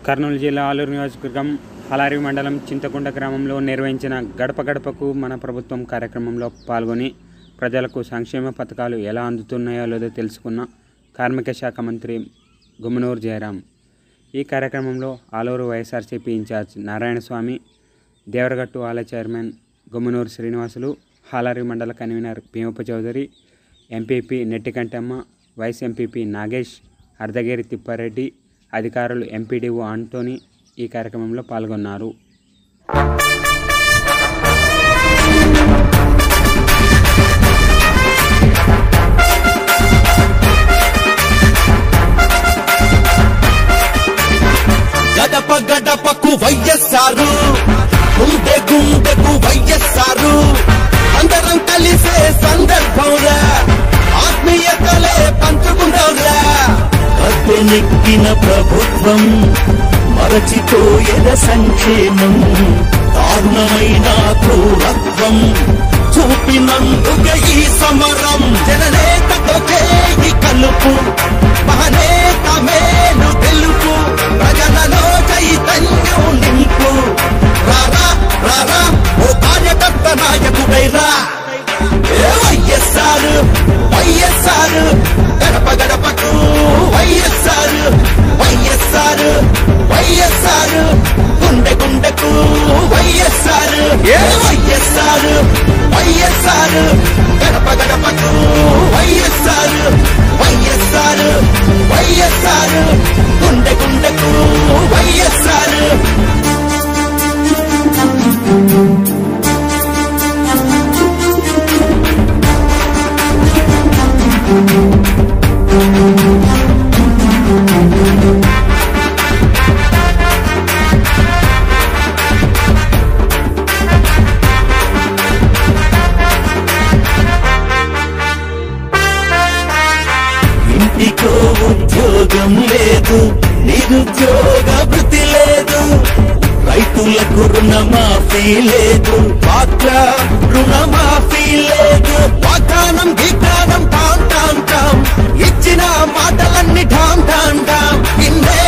కర్నూలు జిల్లా ఆలూరు నియోజకవర్గం హలారి మండలం చింతకుంట గ్రామంలో నిర్వహించిన గడప గడపకు మన ప్రభుత్వం కార్యక్రమంలో పాల్గొని ప్రజలకు సంక్షేమ పథకాలు ఎలా అందుతున్నాయో లేదో తెలుసుకున్న కార్మిక శాఖ మంత్రి గుమ్మనూరు జయరాం ఈ కార్యక్రమంలో ఆలూరు వైఎస్ఆర్సీపీ ఇన్ఛార్జ్ నారాయణస్వామి దేవరగట్టు ఆలయ చైర్మన్ గుమ్మనూరు శ్రీనివాసులు హాలారి మండల convener Bheemappa Chowdary MPP Nettikantamma vice MPP Nagesh Ardhagiri Thippareddy అధికారులు ఎంపీడీఓ ఆంటోనీ ఈ కార్యక్రమంలో పాల్గొన్నారు గడప గడపకు వైఎస్ఆరు గుండె గుండెకు వైఎస్ఆరు అందరం కలిసే సందర్భంరా ఆత్మీయతలే పంచుకుందాంరా నెక్కిన ప్రభుత్వం మరచిపోయేద సంక్షేమం దారుణమైన క్రూరత్వం చూపినందుక ఈ సమరం జననేతతో చేయి కలుపు మహనేత మేలు తెలుపు ప్రజలలో చైతన్యం నింపు రారా రారా ఓ కార్యకర్త నాయకుడైరా ఏ వైఎస్ఆర్ వైఎస్ఆర్ గడప గడపకు వైఎస్ఆర్ వైఎస్ఆర్ వైఎస్ఆర్ గుండె గుండెకు వైఎస్ఆర్ ఏ వైఎస్ఆర్ వైఎస్ఆర్ గడప గడపకు వైఎస్ఆర్ వైఎస్ఆర్ వైఎస్ఆర్ గుండె గుండెకు వైఎస్ఆర్ ఇంటికో ఉద్యోగం లేదు నిరుద్యోగ వృత్తి లేదు రైతులకు రుణమాఫీ లేదు పాత్ర రుణమాఫీ లేదు వాగ్దానం గీతానం టాం టాం టాం ఇచ్చిన మాటలన్నీ ఠాం ఠాం ఠాం ఇన్నే